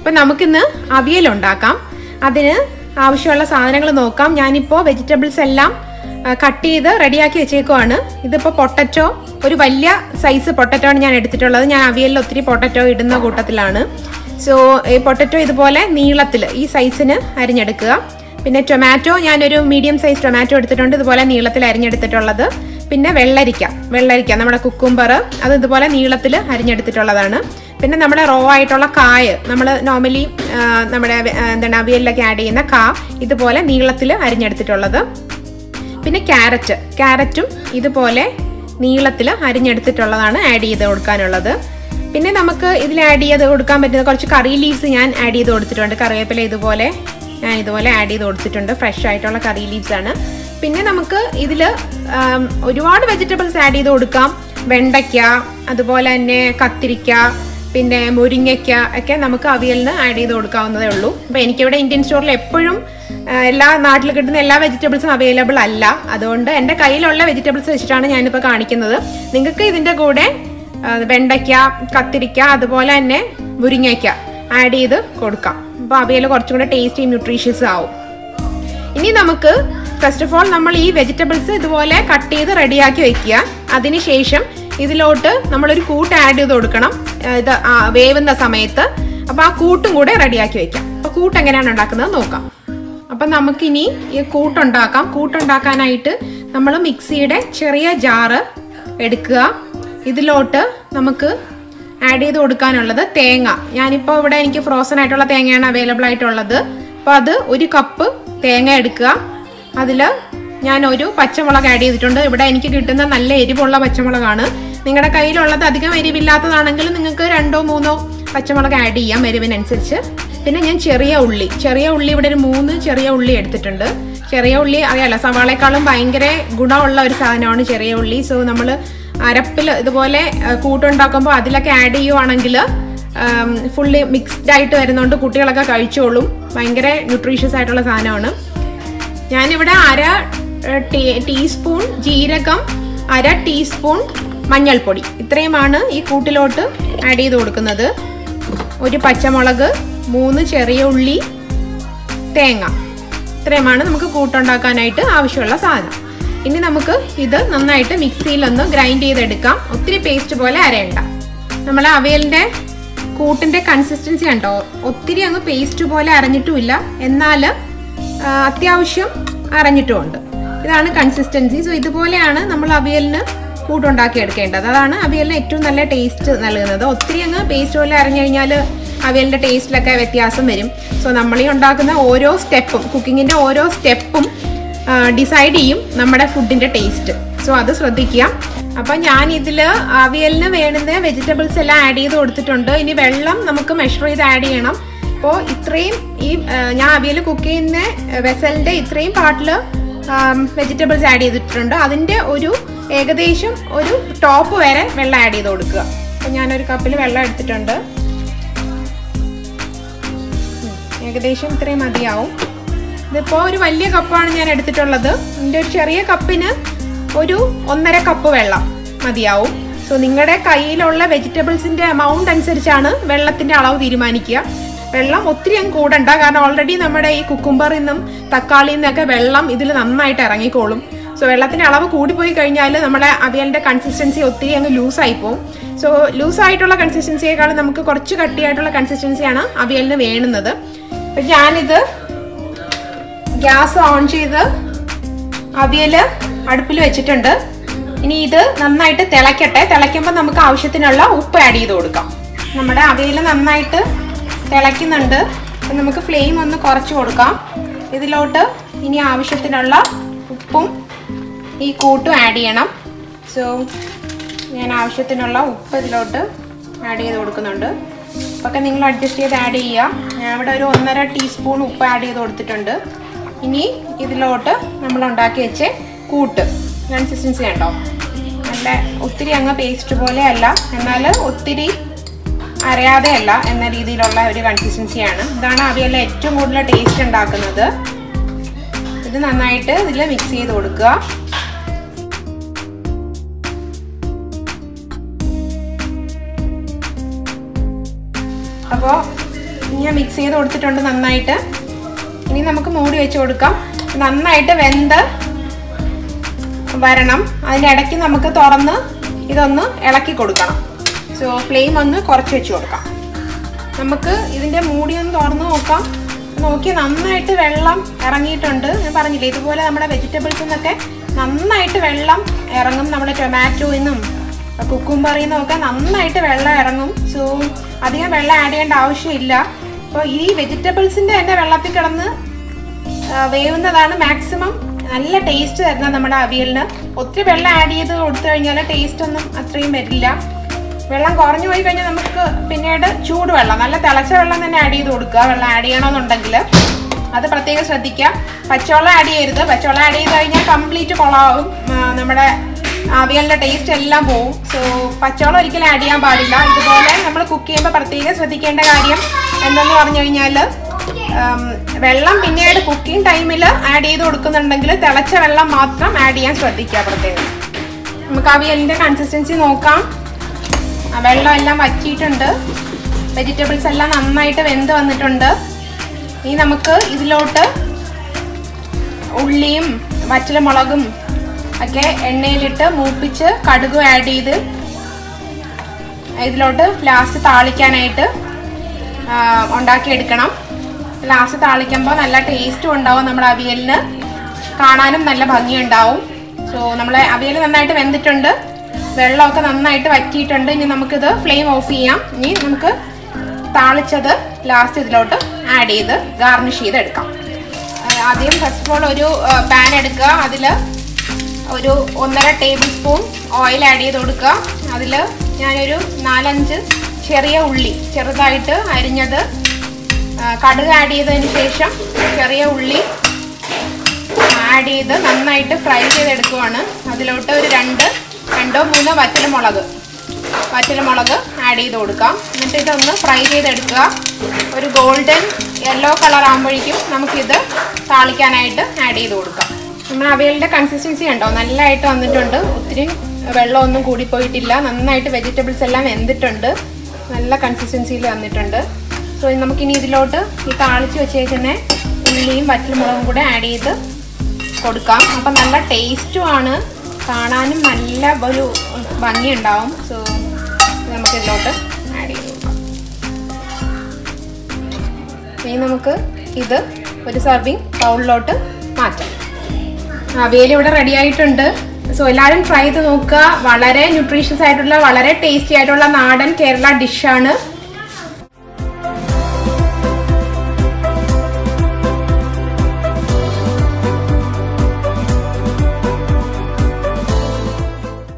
അപ്പം നമുക്കിന്ന് അവിയൽ ഉണ്ടാക്കാം അതിന് ആവശ്യമുള്ള സാധനങ്ങൾ നോക്കാം ഞാനിപ്പോൾ വെജിറ്റബിൾസ് എല്ലാം കട്ട് ചെയ്ത് റെഡിയാക്കി വെച്ചേക്കുവാണ് ഇതിപ്പോൾ പൊട്ടറ്റോ ഒരു വലിയ സൈസ് പൊട്ടറ്റോ ആണ് ഞാൻ എടുത്തിട്ടുള്ളത് ഞാൻ അവിയലിൽ ഒത്തിരി പൊട്ടറ്റോ ഇടുന്ന കൂട്ടത്തിലാണ് സോ ഈ പൊട്ടറ്റോ ഇതുപോലെ നീളത്തിൽ ഈ സൈസിന് അരിഞ്ഞെടുക്കുക പിന്നെ ടൊമാറ്റോ ഞാനൊരു മീഡിയം സൈസ് ടൊമാറ്റോ എടുത്തിട്ടുണ്ട് ഇതുപോലെ നീളത്തിൽ അരിഞ്ഞെടുത്തിട്ടുള്ളത് പിന്നെ വെള്ളരിക്ക വെള്ളരിക്ക നമ്മുടെ കുക്കുംബർ അത് ഇതുപോലെ നീളത്തിൽ അരിഞ്ഞെടുത്തിട്ടുള്ളതാണ് പിന്നെ നമ്മുടെ റോ ആയിട്ടുള്ള കായ് നമ്മൾ നോർമലി നമ്മുടെ ആ, എന്താണ് അവിയലിലൊക്കെ ആഡ് ചെയ്യുന്ന കാ ഇതുപോലെ നീളത്തിൽ അരിഞ്ഞെടുത്തിട്ടുള്ളത് പിന്നെ ക്യാരറ്റ് ക്യാരറ്റും ഇതുപോലെ നീളത്തിൽ അരിഞ്ഞെടുത്തിട്ടുള്ളതാണ് ആഡ് ചെയ്ത് കൊടുക്കാനുള്ളത് പിന്നെ നമുക്ക് ഇതിൽ ആഡ് ചെയ്ത് കൊടുക്കാൻ പറ്റുന്ന കുറച്ച് കറി ലീവ്സ് ഞാൻ ആഡ് ചെയ്ത് കൊടുത്തിട്ടുണ്ട് കറിവേപ്പില ഇതുപോലെ ഞാൻ ഇതുപോലെ ആഡ് ചെയ്ത് കൊടുത്തിട്ടുണ്ട് ഫ്രഷ് ആയിട്ടുള്ള കറി ലീവ്സ് ആണ് പിന്നെ നമുക്ക് ഇതിൽ ഒരുപാട് വെജിറ്റബിൾസ് ആഡ് ചെയ്ത് കൊടുക്കാം വെണ്ടയ്ക്ക അതുപോലെ തന്നെ കത്തിരിക്ക പിന്നെ മുരിങ്ങയ്ക്ക ഒക്കെ നമുക്ക് അവിയലിന് ആഡ് ചെയ്ത് കൊടുക്കാവുന്നതേ ഉള്ളൂ അപ്പോൾ എനിക്കിവിടെ ഇന്ത്യൻ സ്റ്റോറിൽ എപ്പോഴും ആ, എല്ലാ നാട്ടിൽ കിട്ടുന്ന എല്ലാ വെജിറ്റബിൾസും അവൈലബിൾ അല്ല അതുകൊണ്ട് എൻ്റെ കയ്യിലുള്ള വെജിറ്റബിൾസ് വെച്ചിട്ടാണ് ഞാനിപ്പോൾ കാണിക്കുന്നത് നിങ്ങൾക്ക് ഇതിൻ്റെ കൂടെ ആ, വെണ്ടയ്ക്ക കത്തിരിക്ക അതുപോലെ തന്നെ മുരിങ്ങയ്ക്ക ആഡ് ചെയ്ത് കൊടുക്കാം അപ്പോൾ അവിയൽ കുറച്ചും കൂടെ ടേസ്റ്റിയും ന്യൂട്രീഷ്യസ് ആവും ഇനി നമുക്ക് ഫസ്റ്റ് ഓഫ് ഓൾ നമ്മൾ ഈ വെജിറ്റബിൾസ് ഇതുപോലെ കട്ട് ചെയ്ത് റെഡിയാക്കി വെക്കുക അതിനുശേഷം ഇതിലോട്ട് നമ്മളൊരു കൂട്ട് ആഡ് ചെയ്ത് കൊടുക്കണം ആ, ഇത് ആ, വേവുന്ന സമയത്ത് അപ്പോൾ ആ കൂട്ടും കൂടെ റെഡിയാക്കി വെക്കാം അപ്പോൾ കൂട്ട് എങ്ങനെയാണ് ഉണ്ടാക്കുന്നത് നോക്കാം അപ്പം നമുക്കിനി ഈ കൂട്ടുണ്ടാക്കാം കൂട്ടുണ്ടാക്കാനായിട്ട് നമ്മൾ മിക്സിയുടെ ചെറിയ ജാറ് എടുക്കുക ഇതിലോട്ട് നമുക്ക് ആഡ് ചെയ്ത് കൊടുക്കാനുള്ളത് തേങ്ങ ഞാനിപ്പോൾ ഇവിടെ എനിക്ക് ഫ്രോസൺ ആയിട്ടുള്ള തേങ്ങയാണ് അവൈലബിൾ ആയിട്ടുള്ളത് അപ്പോൾ അത് ഒരു കപ്പ് തേങ്ങ എടുക്കുക അതിൽ ഞാൻ ഒരു പച്ചമുളക് ആഡ് ചെയ്തിട്ടുണ്ട് ഇവിടെ എനിക്ക് കിട്ടുന്ന നല്ല എരിവുള്ള പച്ചമുളകാണ് നിങ്ങളുടെ കയ്യിലുള്ളത് അധികം എരിവില്ലാത്തതാണെങ്കിൽ നിങ്ങൾക്ക് രണ്ടോ മൂന്നോ പച്ചമുളക് ആഡ് ചെയ്യാം എരിവിനനുസരിച്ച് പിന്നെ ഞാൻ ചെറിയ ഉള്ളി ചെറിയ ഉള്ളി ഇവിടെ ഒരു മൂന്ന് ചെറിയ ഉള്ളി എടുത്തിട്ടുണ്ട് ചെറിയ ഉള്ളി അറിയാലോ സവാളയെക്കാളും ഭയങ്കര ഗുണമുള്ള ഒരു സാധനമാണ് ചെറിയ ഉള്ളി സോ നമ്മൾ അരപ്പിൽ ഇതുപോലെ ആ, കൂട്ടുണ്ടാക്കുമ്പോൾ അതിലൊക്കെ ആഡ് ചെയ്യുവാണെങ്കിൽ ഫുള്ളി മിക്സ്ഡ് ആയിട്ട് വരുന്നതുകൊണ്ട് കുട്ടികളൊക്കെ കഴിച്ചോളും ഭയങ്കര ന്യൂട്രീഷ്യസ് ആയിട്ടുള്ള സാധനമാണ് ഞാനിവിടെ അര ഏഹ്, ടീ- ടീസ്പൂൺ ജീരകം അര ടീസ്പൂൺ മഞ്ഞൾപ്പൊടി ഇത്രയുമാണ് ഈ കൂട്ടിലോട്ട് ആഡ് ചെയ്ത് കൊടുക്കുന്നത് ഒരു പച്ചമുളക് മൂന്ന് ചെറിയ ഉള്ളി തേങ്ങ ഇത്രയുമാണ് നമുക്ക് കൂട്ടുണ്ടാക്കാനായിട്ട് ആവശ്യമുള്ള സാധനം ഇനി നമുക്ക് ഇത് നന്നായിട്ട് മിക്സിയിലൊന്ന് ഗ്രൈൻഡ് ചെയ്തെടുക്കാം ഒത്തിരി പേസ്റ്റ് പോലെ അരയണ്ട നമ്മൾ അവിയലിൻ്റെ കൂട്ടിൻ്റെ കൺസിസ്റ്റൻസി ഉണ്ടോ ഒത്തിരി അങ്ങ് പേസ്റ്റ് പോലെ അരഞ്ഞിട്ടുമില്ല എന്നാൽ ആ, അത്യാവശ്യം അരഞ്ഞിട്ടുമുണ്ട് ഇതാണ് കൺസിസ്റ്റൻസി സോ ഇതുപോലെയാണ് നമ്മൾ അവിയലിന് കൂട്ടുണ്ടാക്കി എടുക്കേണ്ടത് അതാണ് അവിയലിന് ഏറ്റവും നല്ല ടേസ്റ്റ് നൽകുന്നത് ഒത്തിരി അങ്ങ് പേസ്റ്റ് പോലെ അരഞ്ഞു കഴിഞ്ഞാൽ അവിയലിൻ്റെ ടേസ്റ്റിലൊക്കെ വ്യത്യാസം വരും സോ നമ്മൾ ഈ ഉണ്ടാക്കുന്ന ഓരോ സ്റ്റെപ്പും കുക്കിങ്ങിൻ്റെ ഓരോ സ്റ്റെപ്പും ഡിസൈഡ് ചെയ്യും നമ്മുടെ ഫുഡിൻ്റെ ടേസ്റ്റ് സോ അത് ശ്രദ്ധിക്കുക അപ്പം ഞാൻ ഇതിൽ അവിയലിന് വേണ്ടുന്ന വെജിറ്റബിൾസ് എല്ലാം ആഡ് ചെയ്ത് കൊടുത്തിട്ടുണ്ട് ഇനി വെള്ളം നമുക്ക് മെഷർ ചെയ്ത് ആഡ് ചെയ്യണം അപ്പോൾ ഇത്രയും ഈ ആ, ഞാൻ അവിയൽ കുക്ക് ചെയ്യുന്ന വെസലിൻ്റെ ഇത്രയും പാർട്ടിൽ വെജിറ്റബിൾസ് ആഡ് ചെയ്തിട്ടുണ്ട് അതിൻ്റെ ഒരു ഏകദേശം ഒരു ടോപ്പ് വരെ വെള്ളം ആഡ് ചെയ്ത് കൊടുക്കുക അപ്പം ഞാനൊരു കപ്പിൽ വെള്ളം എടുത്തിട്ടുണ്ട് ഏകദേശം ഇത്രയും മതിയാവും ഇതിപ്പോൾ ഒരു വലിയ കപ്പാണ് ഞാൻ എടുത്തിട്ടുള്ളത് എൻ്റെ ഒരു ചെറിയ കപ്പിന് ഒരു ഒന്നര കപ്പ് വെള്ളം മതിയാവും സോ നിങ്ങളുടെ കയ്യിലുള്ള വെജിറ്റബിൾസിൻ്റെ എമൗണ്ട് അനുസരിച്ചാണ് വെള്ളത്തിൻ്റെ അളവ് തീരുമാനിക്കുക വെള്ളം ഒത്തിരി അങ്ങ് കൂടണ്ട കാരണം ഓൾറെഡി നമ്മുടെ ഈ കുക്കുംബറിൽ നിന്നും തക്കാളിയിൽ നിന്നൊക്കെ വെള്ളം ഇതിൽ നന്നായിട്ട് ഇറങ്ങിക്കോളും സോ വെള്ളത്തിൻ്റെ അളവ് കൂടിപ്പോയി കഴിഞ്ഞാൽ നമ്മുടെ അവിയലിൻ്റെ കൺസിസ്റ്റൻസി ഒത്തിരി അങ്ങ് ലൂസായി പോകും സോ ലൂസായിട്ടുള്ള കൺസിസ്റ്റൻസിയേക്കാളും നമുക്ക് കുറച്ച് കട്ടിയായിട്ടുള്ള കൺസിസ്റ്റൻസിയാണ് അവിയലിന് വേണ്ടുന്നത് അപ്പം ഞാനിത് ഗ്യാസ് ഓൺ ചെയ്ത് അവിയൽ അടുപ്പിൽ വെച്ചിട്ടുണ്ട് ഇനി ഇത് നന്നായിട്ട് തിളയ്ക്കട്ടെ തിളയ്ക്കുമ്പോൾ നമുക്ക് ആവശ്യത്തിനുള്ള ഉപ്പ് ആഡ് ചെയ്ത് കൊടുക്കാം നമ്മുടെ അവിയൽ നന്നായിട്ട് തിളയ്ക്കുന്നുണ്ട് അപ്പം നമുക്ക് ഫ്ലെയിം ഒന്ന് കുറച്ച് കൊടുക്കാം ഇതിലോട്ട് ഇനി ആവശ്യത്തിനുള്ള ഉപ്പും ഈ കൂട്ടും ആഡ് ചെയ്യണം സോ ഞാൻ ആവശ്യത്തിനുള്ള ഉപ്പ് ഇതിലോട്ട് ആഡ് ചെയ്ത് കൊടുക്കുന്നുണ്ട് ഉപ്പൊക്കെ നിങ്ങൾ അഡ്ജസ്റ്റ് ചെയ്ത് ആഡ് ചെയ്യുക ഞാൻ ഇവിടെ ഒരു ഒന്നര ടീസ്പൂൺ ഉപ്പ് ആഡ് ചെയ്ത് കൊടുത്തിട്ടുണ്ട് ഇനി ഇതിലോട്ട് നമ്മൾ ഉണ്ടാക്കി വെച്ച് കൂട്ട് കൺസിസ്റ്റൻസി കണ്ടോ നല്ല ഒത്തിരി അങ്ങ് പേസ്റ്റ് പോലെ അല്ല എന്നാൽ ഒത്തിരി അരയാതെ അല്ല എന്ന രീതിയിലുള്ള ഒരു കൺസിസ്റ്റൻസിയാണ് ഇതാണ് അവിയല്ല ഏറ്റവും കൂടുതൽ ടേസ്റ്റ് ഉണ്ടാക്കുന്നത് ഇത് നന്നായിട്ട് ഇതിൽ മിക്സ് ചെയ്ത് കൊടുക്കുക അപ്പോൾ ഞാൻ മിക്സ് ചെയ്ത് കൊടുത്തിട്ടുണ്ട് നന്നായിട്ട് ഇനി നമുക്ക് മൂടി വെച്ച് കൊടുക്കാം നന്നായിട്ട് വെന്ത് വരണം അതിൻ്റെ ഇടയ്ക്ക് നമുക്ക് തുറന്ന് ഇതൊന്ന് ഇളക്കി കൊടുക്കണം സോ ഫ്ലെയിം ഒന്ന് കുറച്ച് വെച്ച് കൊടുക്കാം നമുക്ക് ഇതിൻ്റെ മൂടി ഒന്ന് തുറന്ന് നോക്കാം നോക്കി നന്നായിട്ട് വെള്ളം ഇറങ്ങിയിട്ടുണ്ട് ഞാൻ പറഞ്ഞില്ലേ ഇതുപോലെ നമ്മുടെ വെജിറ്റബിൾസിൽ നിന്നൊക്കെ നന്നായിട്ട് വെള്ളം ഇറങ്ങും നമ്മുടെ ടൊമാറ്റോയിൽ നിന്നും കുക്കുംബറിൽ നിന്നും ഒക്കെ നന്നായിട്ട് വെള്ളം ഇറങ്ങും സോ അധികം വെള്ളം ആഡ് ചെയ്യേണ്ട ആവശ്യമില്ല അപ്പോൾ ഈ വെജിറ്റബിൾസിൻ്റെ തന്നെ വെള്ളത്തിൽ കിടന്ന് ആ, വേവുന്നതാണ് മാക്സിമം നല്ല ടേസ്റ്റ് തരുന്നത് നമ്മുടെ അവിയലിന് ഒത്തിരി വെള്ളം ആഡ് ചെയ്ത് കൊടുത്തു കഴിഞ്ഞാൽ ടേസ്റ്റ് ഒന്നും അത്രയും വരില്ല വെള്ളം കുറഞ്ഞു പോയി കഴിഞ്ഞാൽ നമുക്ക് പിന്നീട് ചൂടുവെള്ളം നല്ല തിളച്ച വെള്ളം തന്നെ ആഡ് ചെയ്ത് കൊടുക്കുക വെള്ളം ആഡ് ചെയ്യണമെന്നുണ്ടെങ്കിൽ അത് പ്രത്യേകം ശ്രദ്ധിക്കുക പച്ചവെള്ളം ആഡ് ചെയ്യരുത് പച്ചവെള്ളം ആഡ് ചെയ്ത് കഴിഞ്ഞാൽ കംപ്ലീറ്റ് കുളമാവും ആ, നമ്മുടെ അവിയലിൻ്റെ ടേസ്റ്റ് എല്ലാം പോവും സോ പച്ചവെള്ളം ഒരിക്കലും ആഡ് ചെയ്യാൻ പാടില്ല ഇതുപോലെ നമ്മൾ കുക്ക് ചെയ്യുമ്പോൾ പ്രത്യേകം ശ്രദ്ധിക്കേണ്ട കാര്യം എന്തെന്ന് പറഞ്ഞു കഴിഞ്ഞാൽ ഉം, വെള്ളം പിന്നീട് കുക്കിംഗ് ടൈമിൽ ആഡ് ചെയ്ത് കൊടുക്കുന്നുണ്ടെങ്കിൽ തിളച്ച വെള്ളം മാത്രം ആഡ് ചെയ്യാൻ ശ്രദ്ധിക്കുക പ്രത്യേകം നമുക്ക് അവിയലിൻ്റെ കൺസിസ്റ്റൻസി നോക്കാം ആ വെള്ളം എല്ലാം വറ്റിയിട്ടുണ്ട് വെജിറ്റബിൾസ് എല്ലാം നന്നായിട്ട് വെന്ത് വന്നിട്ടുണ്ട് ഇനി നമുക്ക് ഇതിലോട്ട് ഉള്ളിയും വറ്റലമുളകും ഒക്കെ എണ്ണയിലിട്ട് മൂപ്പിച്ച് കടുക് ആഡ് ചെയ്ത് ഇതിലോട്ട് ലാസ്റ്റ് താളിക്കാനായിട്ട് ആ, ഉണ്ടാക്കിയെടുക്കണം ലാസ്റ്റ് താളിക്കുമ്പോൾ നല്ല ടേസ്റ്റും ഉണ്ടാവും നമ്മുടെ അവിയലിന് കാണാനും നല്ല ഭംഗിയുണ്ടാവും സോ നമ്മളെ അവിയൽ നന്നായിട്ട് വെന്തിട്ടുണ്ട് വെള്ളമൊക്കെ നന്നായിട്ട് വറ്റിയിട്ടുണ്ട് ഇനി നമുക്കിത് ഫ്ലെയിം ഓഫ് ചെയ്യാം ഇനി നമുക്ക് താളിച്ചത് ലാസ്റ്റ് ഇതിലോട്ട് ആഡ് ചെയ്ത് ഗാർണിഷ് ചെയ്തെടുക്കാം ആ, ആദ്യം ഫസ്റ്റ് ഓഫ് ഓൾ ഒരു പാൻ എടുക്കുക അതിൽ ഒരു ഒന്നര ടേബിൾ സ്പൂൺ ഓയിൽ ആഡ് ചെയ്ത് കൊടുക്കുക അതിൽ ഞാനൊരു നാലഞ്ച് ചെറിയ ഉള്ളി ചെറുതായിട്ട് അരിഞ്ഞത് ആ, കടുക് ആഡ് ചെയ്തതിന് ശേഷം ചെറിയ ഉള്ളി ആഡ് ചെയ്ത് നന്നായിട്ട് ഫ്രൈ ചെയ്തെടുക്കുവാണ് അതിലോട്ട് ഒരു രണ്ട് രണ്ടോ മൂന്നോ വറ്റൽമുളക് വറ്റൽമുളക് ആഡ് ചെയ്ത് കൊടുക്കാം എന്നിട്ട് ഇതൊന്ന് ഫ്രൈ ചെയ്തെടുക്കുക ഒരു ഗോൾഡൻ യെല്ലോ കളർ ആകുമ്പോഴേക്കും നമുക്കിത് താളിക്കാനായിട്ട് ആഡ് ചെയ്ത് കൊടുക്കാം നമ്മൾ അവയലിൻ്റെ കൺസിസ്റ്റൻസി ഉണ്ടോ നല്ലതായിട്ട് വന്നിട്ടുണ്ട് ഒത്തിരി വെള്ളമൊന്നും കൂടിപ്പോയിട്ടില്ല നന്നായിട്ട് വെജിറ്റബിൾസ് എല്ലാം വെന്തിട്ടുണ്ട് നല്ല കൺസിസ്റ്റൻസിയിൽ വന്നിട്ടുണ്ട് സോ നമുക്കിനി ഇതിലോട്ട് ഈ താളിച്ച് വെച്ചേക്കുന്ന ഉള്ളിയും വറ്റൽമുളകും കൂടെ ആഡ് ചെയ്ത് കൊടുക്കാം അപ്പം നല്ല ടേസ്റ്റും ആണ് കാണാനും നല്ല ഒരു ഭംഗി ഉണ്ടാവും സോ നമുക്ക് ഇതിലോട്ട് ആഡ് ചെയ്ത് കൊടുക്കാം ഇനി നമുക്ക് ഇത് ഒരു സർവിങ് ബൗളിലോട്ട് മാറ്റാം അവിയൽ ഇവിടെ റെഡി ആയിട്ടുണ്ട് സോ എല്ലാവരും ട്രൈ ചെയ്ത് നോക്കുക വളരെ ന്യൂട്രീഷ്യസ് ആയിട്ടുള്ള വളരെ ടേസ്റ്റി ആയിട്ടുള്ള നാടൻ കേരള ഡിഷാണ്